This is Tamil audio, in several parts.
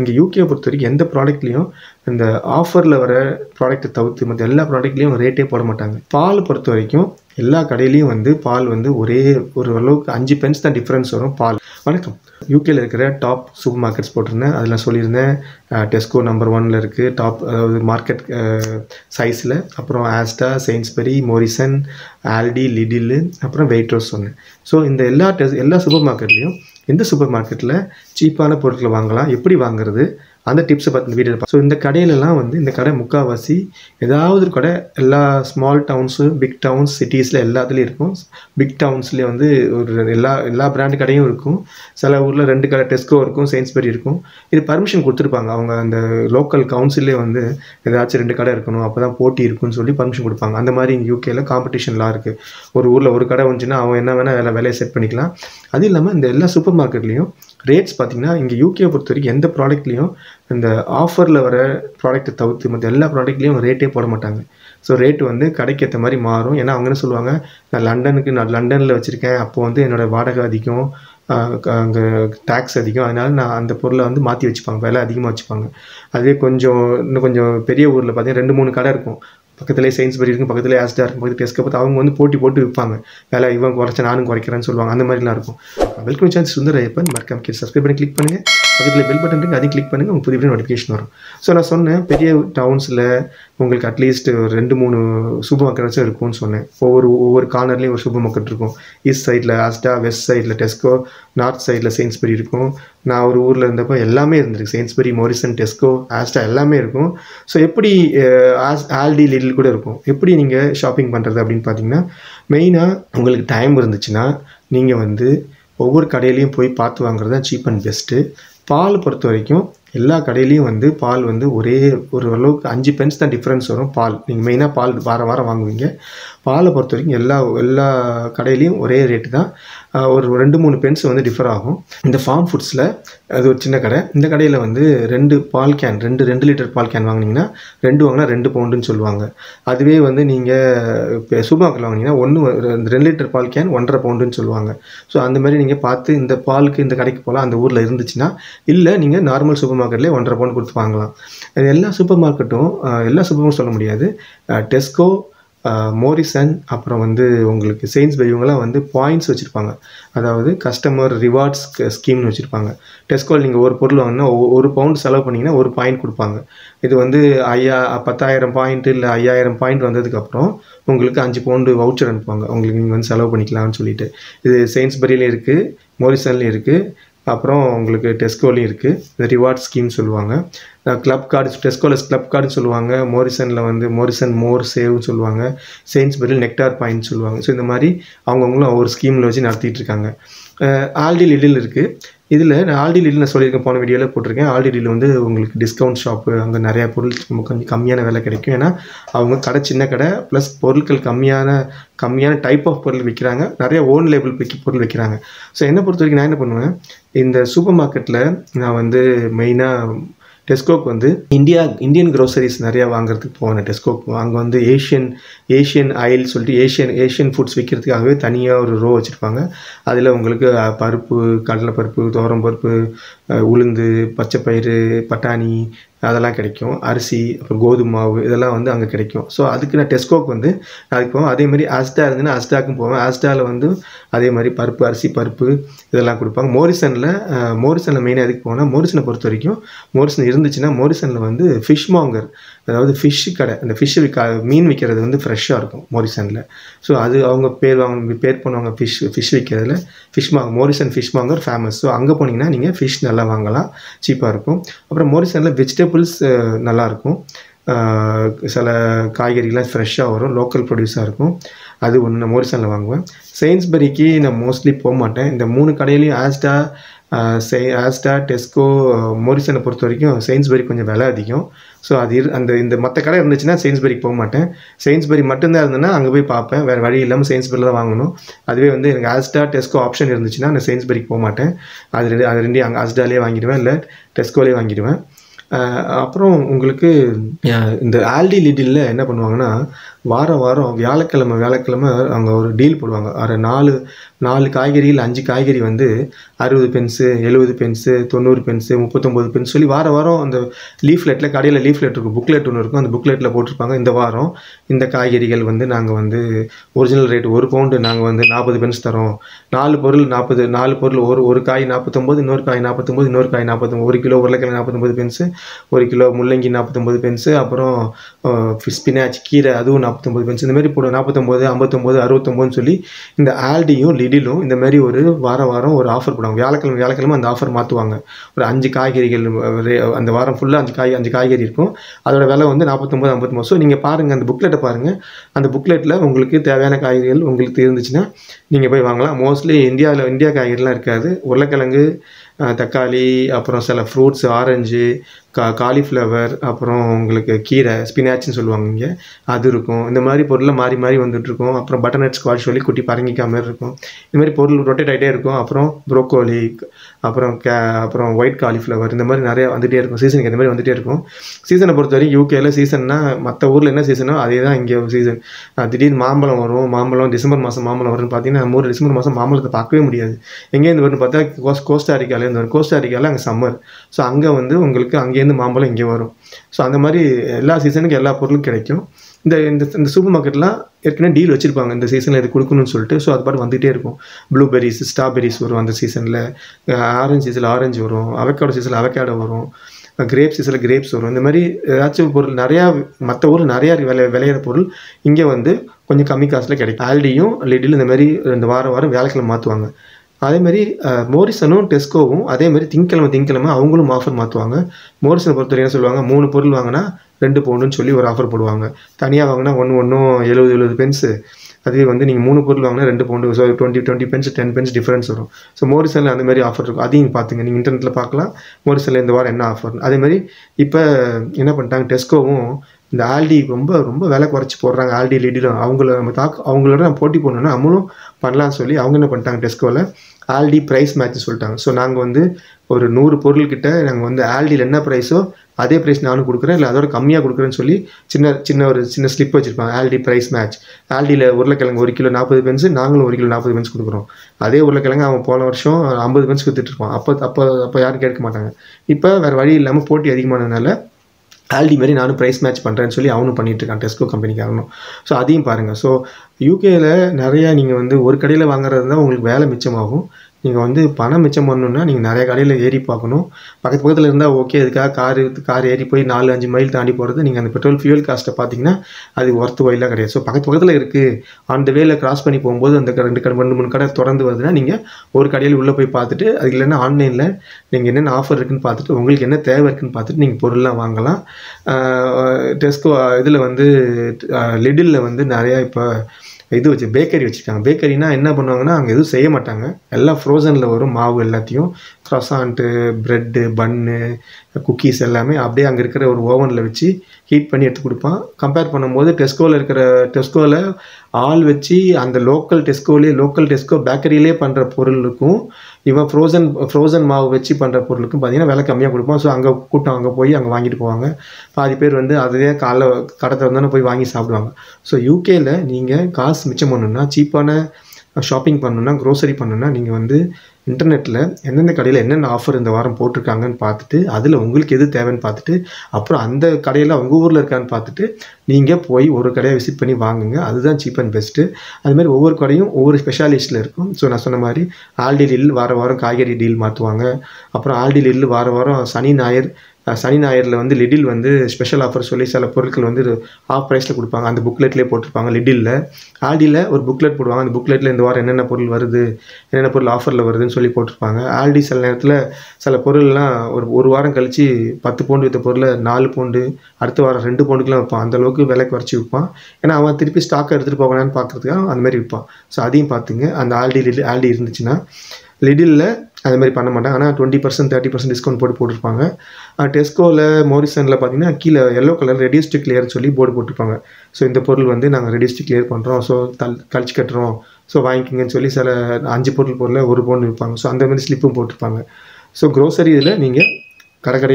இங்கே யூகே பொறுத்த வரைக்கும் எந்த ப்ராடக்ட்லேயும் இந்த ஆஃபரில் வர ப்ராடக்ட்டை தவிர்த்து மற்ற எல்லா ப்ராடக்ட்லேயும் ரேட்டே போட மாட்டாங்க பால் பொறுத்த வரைக்கும் எல்லா கடையிலையும் வந்து பால் வந்து ஒரே ஒரு அளவுக்கு அஞ்சு பென்ஸ் தான் டிஃப்ரென்ஸ் வரும் பால் வணக்கம் யூகேல இருக்கிற டாப் சூப்பர் மார்க்கெட்ஸ் போட்டிருந்தேன் அதில் சொல்லியிருந்தேன் டெஸ்கோ நம்பர் ஒனில் இருக்குது டாப் அதாவது மார்க்கெட் சைஸில் அப்புறம் Asda Sainsbury Morrison Aldi Lidl அப்புறம் வெயிட்ரோஸ் சொன்னேன் ஸோ இந்த எல்லா டெஸ் எல்லா சூப்பர் மார்க்கெட்லேயும் எந்த சூப்பர் மார்க்கெட்டில் சீப்பான பொருட்களை வாங்கலாம் எப்படி வாங்குறது அந்த டிப்ஸை பற்றி வீடியோ ஸோ இந்த கடையிலலாம் வந்து இந்த கடை முக்கால்வாசி ஏதாவது ஒரு கடை எல்லா ஸ்மால் டவுன்ஸு பிக் டவுன்ஸ் சிட்டிஸில் எல்லாத்துலேயும் இருக்கும் பிக் டவுன்ஸ்லேயே வந்து ஒரு எல்லா எல்லா பிராண்ட் கடையும் இருக்கும் சில ஊரில் ரெண்டு கடை டெஸ்கோ இருக்கும் செயின்ஸ்பெரி இருக்கும் இது பர்மிஷன் கொடுத்துருப்பாங்க அவங்க அந்த லோக்கல் கவுன்சிலே வந்து ஏதாச்சும் ரெண்டு கடை இருக்கணும் அப்போ தான் போட்டி இருக்குன்னு சொல்லி பர்மிஷன் கொடுப்பாங்க அந்த மாதிரி இங்கே யூகேல காம்படிஷன்லாம் இருக்குது ஒரு ஊரில் ஒரு கடை வந்துச்சுன்னா அவன் என்ன வேணால் வேலை வேலையை செட் பண்ணிக்கலாம் அது இல்லாமல் இந்த எல்லா சூப்பர் மார்க்கெட்லேயும் ரேட்ஸ் பார்த்தீங்கன்னா இங்கே யூகே பொறுத்த வரைக்கும் எந்த ப்ராடக்ட்லேயும் இந்த ஆஃபரில் வர ப்ராடக்ட்டை தவிர்த்து மற்ற எல்லா ப்ராடக்ட்லேயும் ரேட்டே போட மாட்டாங்க ஸோ ரேட்டு வந்து கடைக்கு ஏற்ற மாதிரி மாறும் ஏன்னா அவங்க என்ன சொல்லுவாங்க நான் லண்டனுக்கு நான் லண்டனில் வச்சுருக்கேன் அப்போது வந்து என்னோடய வாடகை அதிகம் அங்கே டேக்ஸ் அதிகம் அதனால நான் அந்த பொருளை வந்து மாற்றி வச்சுப்பாங்க விலை அதிகமாக வச்சுப்பாங்க அதே கொஞ்சம் இன்னும் கொஞ்சம் பெரிய ஊரில் பார்த்தீங்கன்னா ரெண்டு மூணு கடை இருக்கும் பக்கத்துலேயே சயின்ஸ்பெரி இருக்கும் பக்கத்துலேயே ஆஸ்டா இருக்கும் பக்கத்து டெஸ்க்கை பார்த்து அவங்க வந்து போட்டி போட்டு விற்பாங்க வேலை இவன் குறைச்ச நானும் குறைக்கிறேன்னு சொல்லுவாங்க அந்த மாதிரிலாம் இருக்கும் வெல்கம் சான்ஸ் சுந்தர் ஐயப்பன் மறக்காம கீழே சப்ஸ்கிரைப் பண்ணி கிளிக் பண்ணுங்கள் பக்கத்தில் பெல் பட்டன் இருக்குது அதையும் கிளிக் பண்ணுங்கள் உங்களுக்கு புதிய புதிய நோட்டிஃபிகேஷன் வரும் ஸோ நான் சொன்னேன் பெரிய டவுன்ஸில் உங்களுக்கு அட்லீஸ்ட் ஒரு ரெண்டு மூணு சூப்பர் மார்க்கெட்ஸும் இருக்கும்னு சொன்னேன் ஒவ்வொரு ஒவ்வொரு கார்னர்லேயும் ஒரு சூப்பர் மார்க்கெட் இருக்கும் ஈஸ்ட் சைடில் ஆஸ்டா வெஸ்ட் சைடில் டெஸ்கோ நார்த் சைடில் செயின்ஸ்பெரி இருக்கும் நான் ஒரு ஊரில் இருந்தப்போ எல்லாமே இருந்திருக்கு செயின்ஸ்பெரி மோரிசன் டெஸ்கோ ஆஸ்டா எல்லாமே இருக்கும் ஸோ எப்படி ஆஸ் ஆல்டி லிட்டில் கூட இருக்கும் எப்படி நீங்கள் ஷாப்பிங் பண்ணுறது அப்படின்னு பார்த்தீங்கன்னா மெயினாக உங்களுக்கு டைம் இருந்துச்சுன்னா நீங்கள் வந்து ஒவ்வொரு கடையிலையும் போய் பார்த்து வாங்குறது தான் சீப் அண்ட் பெஸ்ட்டு பால் பொறுத்த வரைக்கும் எல்லா கடையிலையும் வந்து பால் வந்து ஒரே ஒரு அளவுக்கு அஞ்சு பென்ஸ் தான் டிஃப்ரென்ஸ் வரும் பால் நீங்கள் மெயினாக பால் வாரம் வாரம் வாங்குவீங்க பாலை பொறுத்த வரைக்கும் எல்லா எல்லா கடையிலையும் ஒரே ரேட்டு தான் ஒரு ரெண்டு மூணு பென்ஸ் வந்து டிஃபர் ஆகும் இந்த ஃபார்ம் ஃபுட்ஸில் அது ஒரு சின்ன கடை இந்த கடையில் வந்து ரெண்டு பால் கேன் ரெண்டு ரெண்டு லிட்டர் பால் கேன் வாங்கினீங்கன்னா ரெண்டு வாங்கினா ரெண்டு பவுண்டுன்னு சொல்லுவாங்க அதுவே வந்து நீங்கள் இப்போ சூப்பர் மார்க்கெட் வாங்கினீங்கன்னா ஒன்று ரெண்டு லிட்டர் பால் கேன் ஒன்றரை பவுண்டுன்னு சொல்லுவாங்க ஸோ அந்த மாதிரி நீங்கள் பார்த்து இந்த பாலுக்கு இந்த கடைக்கு போகலாம் அந்த ஊரில் இருந்துச்சுன்னா இல்லை நீங்கள் நார்மல் சூப்பர் மார்க்கெட்லேயே ஒன்றரை பவுண்ட் கொடுத்து வாங்கலாம் எல்லா சூப்பர் மார்க்கெட்டும் எல்லா சூப்பர் மார்க்கெட் சொல்ல முடியாது டெஸ்கோ மோரிசன் அப்புறம் வந்து உங்களுக்கு செயின்ஸ்பெரி இவங்கெல்லாம் வந்து பாயிண்ட்ஸ் வச்சுருப்பாங்க அதாவது கஸ்டமர் ரிவார்ட்ஸ் ஸ்கீம்னு வச்சுருப்பாங்க டெஸ்கோல் நீங்கள் ஒரு பொருள் வாங்கினா ஒரு பவுண்ட் செலவு பண்ணிங்கன்னா ஒரு பாயிண்ட் கொடுப்பாங்க இது வந்து ஐயா பத்தாயிரம் பாயிண்ட் இல்லை ஐயாயிரம் பாயிண்ட் வந்ததுக்கப்புறம் உங்களுக்கு அஞ்சு பவுண்டு வவுச்சர் அனுப்புவாங்க உங்களுக்கு நீங்கள் வந்து செலவு பண்ணிக்கலாம்னு சொல்லிட்டு இது செயின்ஸ்பெரியிலையும் இருக்குது மோரிசன்லேயும் இருக்குது அப்புறம் உங்களுக்கு டெஸ்கோலையும் இருக்குது இந்த ரிவார்ட் ஸ்கீம் சொல்லுவாங்க கிளப் கார்டு டெஸ்கோவில் கிளப் கார்டுன்னு சொல்லுவாங்க மோரிசனில் வந்து மோரிசன் மோர் சேவ்னு சொல்லுவாங்க செயின்ஸ்பெரியில் நெக்டார் பாயிண்ட் சொல்லுவாங்க ஸோ இந்த மாதிரி அவங்கவுங்களும் ஒவ்வொரு ஸ்கீமில் வச்சு நடத்திட்டு இருக்காங்க ஆல்டி லிடில் இருக்குது இதில் நான் ஆல்டி லிடில் நான் சொல்லியிருக்கேன் போன வீடியோவில் போட்டிருக்கேன் ஆல்டி லிடில் வந்து உங்களுக்கு டிஸ்கவுண்ட் ஷாப்பு அங்கே நிறையா பொருள் கொஞ்சம் கம்மியான விலை கிடைக்கும் ஏன்னா அவங்க கடை சின்ன கடை ப்ளஸ் பொருட்கள் கம்மியான கம்மியான டைப் ஆஃப் பொருள் விற்கிறாங்க நிறைய ஓன் லேபிள் விற்க பொருள் விற்கிறாங்க ஸோ என்னை பொறுத்த வரைக்கும் நான் என்ன பண்ணுவேன் இந்த சூப்பர் மார்க்கெட்டில் நான் வந்து மெயினாக டெஸ்கோக்கு வந்து இந்தியா இந்தியன் க்ரோசரிஸ் நிறையா வாங்குறதுக்கு போனேன் டெஸ்கோக்கு அங்கே வந்து ஏஷியன் ஏஷியன் ஆயில் சொல்லிட்டு ஏஷியன் ஏஷியன் ஃபுட்ஸ் விற்கிறதுக்காகவே தனியாக ஒரு ரோ வச்சுருப்பாங்க அதில் உங்களுக்கு பருப்பு கடலைப்பருப்பு துவரம்பருப்பு உளுந்து பச்சைப்பயிறு பட்டாணி அதெல்லாம் கிடைக்கும் அரிசி அப்புறம் கோதுமை மாவு இதெல்லாம் வந்து அங்கே கிடைக்கும் ஸோ அதுக்கு நான் டெஸ்கோக்கு வந்து அதுக்கு போவேன் அதே மாதிரி ஆஸ்டா இருந்துன்னா ஆஸ்டாக்கும் போவேன் ஆஸ்டாவில் வந்து அதே மாதிரி பருப்பு அரிசி பருப்பு இதெல்லாம் கொடுப்பாங்க மோரிசனில் மோரிசனில் மெயினாக எதுக்கு போனால் மோரிசனை பொறுத்த வரைக்கும் மோரிசன் இருந்துச்சுன்னா மோரிசனில் வந்து ஃபிஷ் மாங்கர் அதாவது ஃபிஷ் கடை அந்த ஃபிஷ் விற்க மீன் விற்கிறது வந்து ஃப்ரெஷ்ஷாக இருக்கும் மோரிசனில் ஸோ அது அவங்க பேர் வாங்க பேர் பண்ணுவாங்க ஃபிஷ் ஃபிஷ் விற்கிறதுல ஃபிஷ் மாங்க Morrison fish monger famous so அங்கே போனீங்கன்னா நீங்கள் ஃபிஷ் நல்லா வாங்கலாம் சீப்பாக இருக்கும் அப்புறம் மோரிசனில் வெஜிடபிள்ஸ் நல்லாயிருக்கும் சில காய்கறிலாம் ஃப்ரெஷ்ஷாக வரும் லோக்கல் ப்ரொடியூஸாக இருக்கும் அது ஒன்று நான் மோரிசனில் வாங்குவேன் செயின்ஸ்பெரிக்கு நான் மோஸ்ட்லி போக மாட்டேன் இந்த மூணு கடையிலையும் ஆஸ்டா செ ஆஸ்டா டெஸ்கோ மோரிசனை பொறுத்த வரைக்கும் செயின்ஸ்பெரி கொஞ்சம் விலை அதிகம் ஸோ அது இரு அந்த இந்த மற்ற கடை இருந்துச்சுன்னா செயின்ஸ்பெரிக்கு போக மாட்டேன் செயின்ஸ்பெரி மட்டும்தான் இருந்ததுன்னா அங்கே போய் பார்ப்பேன் வேறு வழி இல்லாமல் செயின்ஸ்பெரியில் தான் வாங்கணும் அதுவே வந்து எனக்கு ஆஸ்டா டெஸ்கோ ஆப்ஷன் இருந்துச்சுன்னா நான் செயின்ஸ்பெரிக்கு போக மாட்டேன் அது ரெண்டு அது ரெண்டையும் அங்கே ஆஸ்டாலே வாங்கிடுவேன் இல்லை டெஸ்கோலே வாங்கிடுவேன் அப்புறம் உங்களுக்கு இந்த ஆல்டி லிட்டிலில் என்ன பண்ணுவாங்கன்னா வாரம் வாரம் வியாழக்கிழமை வியாழக்கிழமை அவங்க ஒரு டீல் போடுவாங்க ஒரு நாலு நாலு காய்கறி இல்லை அஞ்சு காய்கறி வந்து அறுபது பென்ஸு எழுபது பென்ஸு தொண்ணூறு பென்ஸு முப்பத்தொம்போது பென்ஸ் சொல்லி வார வாரம் அந்த லீஃப்லெட்டில் கடையில் லீஃப்லெட் இருக்கும் புக்லெட் ஒன்று இருக்கும் அந்த புக்லெட்டில் போட்டிருப்பாங்க இந்த வாரம் இந்த காய்கறிகள் வந்து நாங்கள் வந்து ஒரிஜினல் ரேட் ஒரு பவுண்டு நாங்கள் வந்து நாற்பது பென்ஸ் தரோம் நாலு பொருள் நாற்பது நாலு பொருள் ஒரு ஒரு காய் நாற்பத்தொம்போது இன்னொரு காய் நாற்பத்தொம்போது இன்னொரு காய் நாற்பத்தொம்போது ஒரு கிலோ உருளைக்கிழங்கு நாற்பத்தொம்போது பென்ஸு ஒரு கிலோ முள்ளங்கி நாற்பத்தொம்போது பென்ஸு அப்புறம் ஸ்பினாச் கீரை அதுவும் நாற்பத்தொம்போது பென்ஸ் இந்த மாதிரி போடும் நாற்பத்தொம்போது ஐம்பத்தொம்போது அறுபத்தொம்போதுன்னு சொல்லி இந்த ஆல்டியும் லிடிலும் இந்த மாதிரி ஒரு வாரம் வாரம் ஒரு ஆஃபர் போடுவாங்க வியாழக்கிழமை வியாழக்கிழமை அந்த ஆஃபர் மாற்றுவாங்க ஒரு அஞ்சு காய்கறிகள் ரே- அந்த வாரம் ஃபுல்லாக அஞ்சு காய் அஞ்சு காய்கறி இருக்கும் அதோட விலை வந்து நாற்பத்தொம்போது ஐம்பத்தொம்போது ஸோ நீங்கள் பாருங்கள் அந்த புக்லெட்டை பாருங்கள் அந்த புக்லெட்டில் உங்களுக்கு தேவையான காய்கறிகள் உங்களுக்கு இருந்துச்சுன்னா நீங்கள் போய் வாங்கலாம் மோஸ்ட்லி இந்தியாவில் இந்தியா காய்கறிலாம் இருக்காது உருளைக்கிழங்கு அஹ், தக்காளி அப்புறம் சில ஃப்ரூட்ஸ் ஆரஞ்சு கா காலிஃப்ளவர் அப்புறம் உங்களுக்கு கீரை ஸ்பினாச்னு சொல்லுவாங்க இங்கே அது இருக்கும் இந்த மாதிரி பொருள்லாம் மாறி மாறி வந்துட்டுருக்கும் அப்புறம் பட்டர்நட் ஸ்குவாஷ் சொல்லி குட்டி பரங்கிக்காய் மாதிரி இருக்கும் இந்த மாதிரி பொருள் ரொட்டேட் ஆகிட்டே இருக்கும் அப்புறம் ப்ரோக்கோலி அப்புறம் கே அப்புறம் ஒயிட் காலிஃப்ளவர் இந்த மாதிரி நிறைய வந்துகிட்டே இருக்கும் சீசனுக்கு இந்த மாதிரி வந்துகிட்டே இருக்கும் சீசனை பொறுத்த வரைக்கும் யூகேல சீசன்னா மற்ற ஊரில் என்ன சீசனோ அதே தான் இங்கே சீசன் திடீர்னு மாம்பழம் வரும் மாம்பழம் டிசம்பர் மாதம் மாம்பழம் வரும்னு பார்த்தீங்கன்னா நம்ம ஊர் டிசம்பர் மாதம் மாம்பழத்தை பார்க்கவே முடியாது எங்கேருந்து வரும்னு பார்த்தா கோஸ் கோஸ்டாரிக்காலேருந்து வரும் கோஸ்டாரிக்காவில் அங்கே சம்மர் ஸோ அங்கே வந்து உங்களுக்கு அங்கேருந்து மாம்பழம் இங்கே வரும் ஸோ அந்த மாதிரி எல்லா சீசனுக்கும் எல்லா பொருளும் கிடைக்கும் இந்த இந்த இந்த சூப்பர் மார்க்கெட்லாம் ஏற்கனவே டீல் வச்சுருப்பாங்க இந்த சீசனில் இது கொடுக்கணும்னு சொல்லிட்டு ஸோ அது பாட்டு வந்துகிட்டே இருக்கும் ப்ளூபெரிஸ் ஸ்ட்ராபெரிஸ் வரும் அந்த சீசனில் ஆரஞ்சு சீசனில் ஆரஞ்சு வரும் அவக்காடோ சீசனில் அவக்காடோ வரும் கிரேப் சீசனில் கிரேப்ஸ் வரும் இந்த மாதிரி ஏதாச்சும் பொருள் நிறையா மற்ற ஊர் நிறையா விளை விளையிற பொருள் இங்கே வந்து கொஞ்சம் கம்மி காசில் கிடைக்கும் ஆல்டியும் லிடிலும் இந்த மாதிரி இந்த வாரம் வாரம் வியாழக்கிழமை மாற்றுவாங்க அதே மாதிரி அஹ், மோரிசனும் டெஸ்கோவும் அதே மாதிரி திங்கக்கிழமை திங்கக்கிழமை அவங்களும் ஆஃபர் மாற்றுவாங்க மோரிசனை பொறுத்தவரை என்ன சொல்லுவாங்க மூணு பொருள் வாங்கினா ரெண்டு பவுண்டுன்னு சொல்லி ஒரு ஆஃபர் போடுவாங்க தனியாக வாங்கினா ஒன்று ஒன்றும் எழுபது எழுபது பென்ஸு அதுவே வந்து நீங்கள் மூணு பொருள் வாங்கினா ரெண்டு pound so twenty twenty pence ten pence difference வரும் ஸோ மோரிசனில் அந்த மாதிரி ஆஃபர் இருக்கும் அதையும் பார்த்துங்க நீங்கள் இன்டர்நெட்டில் பார்க்கலாம் மோரிசனில் இந்த வாரம் என்ன ஆஃபர் அதே மாதிரி இப்போ என்ன பண்ணிட்டாங்க டெஸ்கோவும் இந்த ஆல்டி ரொம்ப ரொம்ப விலை குறைச்சி போடுறாங்க ஆல்டி லிடிலும் அவங்கள நம்ம தாக்கு அவங்களோட நம்ம போட்டி போடணும்னா நம்மளும் பண்ணலாம்னு சொல்லி அவங்க என்ன பண்ணிட்டாங்க டெஸ்கோவில் ஆல்டி ப்ரைஸ் மேட்ச் சொல்லிட்டாங்க ஸோ நாங்கள் வந்து ஒரு நூறு பொருள்கிட்ட நாங்கள் வந்து ஆல்டியில் என்ன ப்ரைஸோ அதே ப்ரைஸ் நானும் கொடுக்குறேன் இல்லை அதோட கம்மியாக கொடுக்குறேன்னு சொல்லி சின்ன சின்ன ஒரு சின்ன ஸ்லிப் வச்சுருப்பாங்க ஆல்டி ப்ரைஸ் மேட்ச் ஆல்டியில் உருளைக்கிழங்கு ஒரு கிலோ நாற்பது பென்ஸ் நாங்களும் ஒரு கிலோ நாற்பது பென்ஸ் கொடுக்குறோம் அதே உருளைக்கிழங்கு அவன் போன வருஷம் ஐம்பது பென்ஸ் கொடுத்துட்டு இருப்பான் அப்போ அப்போ அப்போ யாரும் கேட்க மாட்டாங்க இப்போ வேறு வழி இல்லாமல் போட்டி அதிகமானதுனால ஆல்டி மாதிரி நானும் ப்ரைஸ் மேட்ச் பண்ணுறேன்னு சொல்லி அவனும் பண்ணிட்டு இருக்கான் டெஸ்கோ கம்பெனிக்காரனும் ஸோ அதையும் பாருங்கள் ஸோ யூகேல நிறையா நீங்கள் வந்து ஒரு கடையில் வாங்குறது தான் உங்களுக்கு வேலை மிச்சமாகும் நீங்கள் வந்து பணம் மிச்சம் பண்ணணுன்னா நீங்கள் நிறைய கடையில் ஏறி பார்க்கணும் பக்கத்து பக்கத்தில் இருந்தால் ஓகே அதுக்காக கார் கார் ஏறி போய் நாலு அஞ்சு மைல் தாண்டி போகிறது நீங்கள் அந்த பெட்ரோல் ஃபியூல் காஸ்ட்டை பார்த்தீங்கன்னா அது ஒர்த்து வயலாக கிடையாது ஸோ பக்கத்து பக்கத்தில் இருக்குது அந்த வேல கிராஸ் பண்ணி போகும்போது அந்த க- ரெண்டு கடை ரெண்டு மூணு கடை தொடர்ந்து வருதுன்னா நீங்கள் ஒரு கடையில் உள்ளே போய் பார்த்துட்டு அது இல்லைன்னா ஆன்லைனில் நீங்கள் என்னென்ன ஆஃபர் இருக்குன்னு பார்த்துட்டு உங்களுக்கு என்ன தேவை இருக்குன்னு பார்த்துட்டு நீங்கள் பொருள்லாம் வாங்கலாம் டெஸ்கோ இதில் வந்து லிடிலில் வந்து நிறையா இப்போ இது வச்சு பேக்கரி வச்சுருக்காங்க பேக்கரினா என்ன பண்ணுவாங்கன்னா அங்கே எதுவும் செய்ய மாட்டாங்க எல்லாம் ஃப்ரோசனில் வரும் மாவு எல்லாத்தையும் க்ரொசாண்ட்டு ப்ரெட்டு பன்னு குக்கீஸ் எல்லாமே அப்படியே அங்கே இருக்கிற ஒரு ஓவனில் வச்சு ஹீட் பண்ணி எடுத்து கொடுப்பான் கம்பேர் பண்ணும்போது டெஸ்கோவில் இருக்கிற டெஸ்கோவில் ஆள் வச்சு அந்த லோக்கல் டெஸ்கோலேயே லோக்கல் டெஸ்கோ பேக்கரியிலே பண்ணுற பொருளுக்கும் இவன் ஃப்ரோசன் ஃப்ரோசன் மாவு வச்சு பண்ணுற பொருளுக்கும் பார்த்தீங்கன்னா விலை கம்மியாக கொடுப்பான் ஸோ அங்கே கூட்டம் அங்கே போய் அங்கே வாங்கிட்டு போவாங்க பாதி பேர் வந்து அதுவே காலைல கடை திறந்தானே போய் வாங்கி சாப்பிடுவாங்க ஸோ யூகேல நீங்கள் காசு மிச்சம் பண்ணணும்னா சீப்பான ஷாப்பிங் பண்ணணும்னா க்ரோசரி பண்ணணும்னா நீங்கள் வந்து இன்டர்நெட்டில் எந்தெந்த கடையில் என்னென்ன ஆஃபர் இந்த வாரம் போட்டிருக்காங்கன்னு பார்த்துட்டு அதில் உங்களுக்கு எது தேவைன்னு பார்த்துட்டு அப்புறம் அந்த கடையில் உங்கள் ஊரில் இருக்கான்னு பார்த்துட்டு நீங்கள் போய் ஒரு கடையை விசிட் பண்ணி வாங்குங்க அதுதான் சீப் அண்ட் பெஸ்ட்டு அது மாதிரி ஒவ்வொரு கடையும் ஒவ்வொரு ஸ்பெஷாலிஸ்ட்டில் இருக்கும் ஸோ நான் சொன்ன மாதிரி ஆல்டி டீல் வார வாரம் காய்கறி டீல் மாற்றுவாங்க அப்புறம் ஆல்டி டீல் வார வாரம் சனி ஞாயிறு அஹ் சனி ஞாயிறில் வந்து லிடில் வந்து ஸ்பெஷல் ஆஃபர் சொல்லி சில பொருட்கள் வந்து ஆஃப் ப்ரைஸில் கொடுப்பாங்க அந்த புக்லெட்லேயே போட்டிருப்பாங்க லிடிலில் ஆல்டியில் ஒரு புக்லெட் போடுவாங்க அந்த புக்லெட்டில் இந்த வாரம் என்னென்ன பொருள் வருது என்னென்ன பொருள் ஆஃபரில் வருதுன்னு சொல்லி போட்டிருப்பாங்க ஆல்டி சில நேரத்தில் சில பொருள்லாம் ஒரு ஒரு வாரம் கழித்து பத்து பவுண்டு விற்ற பொருளை நாலு பவுண்டு அடுத்த வாரம் ரெண்டு பவுண்டுக்குலாம் விற்பான் அந்த அளவுக்கு விலை குறைச்சி விற்பான் ஏன்னா அவன் திருப்பி ஸ்டாக்கை எடுத்துகிட்டு போகலான்னு பார்க்குறதுக்காக அந்த மாதிரி விற்பான் ஸோ அதையும் பார்த்துங்க அந்த ஆல்டி லிடில் ஆல்டி இருந்துச்சுன்னா லிடிலில் அது மாதிரி பண்ண மாட்டாங்க ஆனால் twenty percent thirty percent discount போட்டு போட்டிருப்பாங்க டெஸ்கோவில் மோரிசனில் பார்த்தீங்கன்னா கீழே எல்லோ கலர் ரெடியூஸ் டு கிளியர்னு சொல்லி போர்டு போட்டிருப்பாங்க ஸோ இந்த பொருள் வந்து நாங்கள் ரெடியூஸ் டு கிளியர் பண்ணுறோம் ஸோ தல் கழிச்சு கட்டுறோம் ஸோ வாங்கிக்கிங்கன்னு சொல்லி சில அஞ்சு பொருள் பொருளை ஒரு பவுன் விற்பாங்க ஸோ அந்த மாதிரி ஸ்லிப்பும் போட்டிருப்பாங்க ஸோ க்ரோசரி இதில் நீங்கள் கடை கடையாக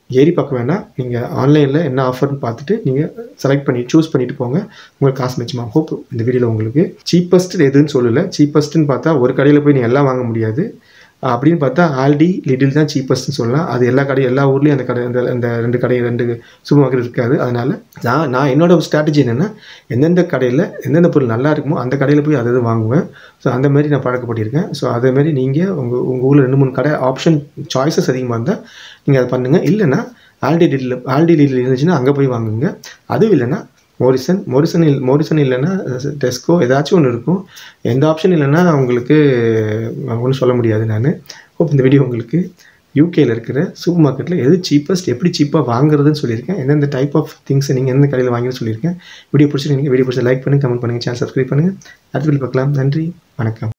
ஏறி பார்க்க வேணாம் நீங்கள் ஆன்லைனில் என்ன ஆஃபர்னு பார்த்துட்டு நீங்கள் செலக்ட் பண்ணி சூஸ் பண்ணிட்டு போங்க உங்களுக்கு காசு மிச்சமாக ஹோப் இந்த வீடியோவில் உங்களுக்கு சீப்பஸ்ட் எதுன்னு சொல்லலை சீப்பஸ்ட்டுன்னு பார்த்தா ஒரு கடையில் போய் நீங்கள் எல்லாம் வாங்க முடியாது அப்படின்னு பார்த்தா ஆல்டி லிட்டில் தான் சீப்பஸ்ட்னு சொல்லலாம் அது எல்லா கடை எல்லா ஊர்லேயும் அந்த கடை அந்த அந்த ரெண்டு கடை ரெண்டு சூப்பர் மார்க்கெட் இருக்காது அதனால் நான் நான் என்னோட ஸ்ட்ராட்டஜி என்னென்னா எந்தெந்த கடையில் எந்தெந்த பொருள் நல்லா இருக்குமோ அந்த கடையில் போய் அதை வாங்குவேன் ஸோ அந்த மாதிரி நான் பழக்கப்பட்டிருக்கேன் ஸோ அதேமாதிரி நீங்கள் உங்கள் உங்கள் ஊரில் ரெண்டு மூணு கடை ஆப்ஷன் சாய்ஸஸ் அதிகமாக இருந்தால் நீங்கள் அதை பண்ணுங்கள் இல்லைன்னா ஆல்டி லிட்டில் ஆல்டி லிட்டில் இருந்துச்சுன்னா அங்கே போய் வாங்குங்க அதுவும் இல்லைன்னா மோரிசன் மோரிசன் இல் மோரிசன் இல்லைன்னா டெஸ்கோ ஏதாச்சும் ஒன்று இருக்கும் எந்த ஆப்ஷன் இல்லைன்னா உங்களுக்கு ஒன்றும் சொல்ல முடியாது நான் ஹோப் இந்த வீடியோ உங்களுக்கு யூகேயில் இருக்கிற சூப்பர் மார்க்கெட்டில் எது சீப்பஸ்ட் எப்படி சீப்பாக வாங்குறதுன்னு சொல்லியிருக்கேன் எந்தெந்த டைப் ஆஃப் திங்ஸை நீங்கள் எந்த கடையில் வாங்கின்னு சொல்லியிருக்கேன் வீடியோ பிடிச்சிருக்கீங்க வீடியோ பிடிச்சி லைக் பண்ணி கமெண்ட் பண்ணுங்கள் சேனல் சப்ஸ்கிரைப் பண்ணுங்கள் அடுத்த வீடியோ பார்க்கலாம் நன்றி வணக்கம்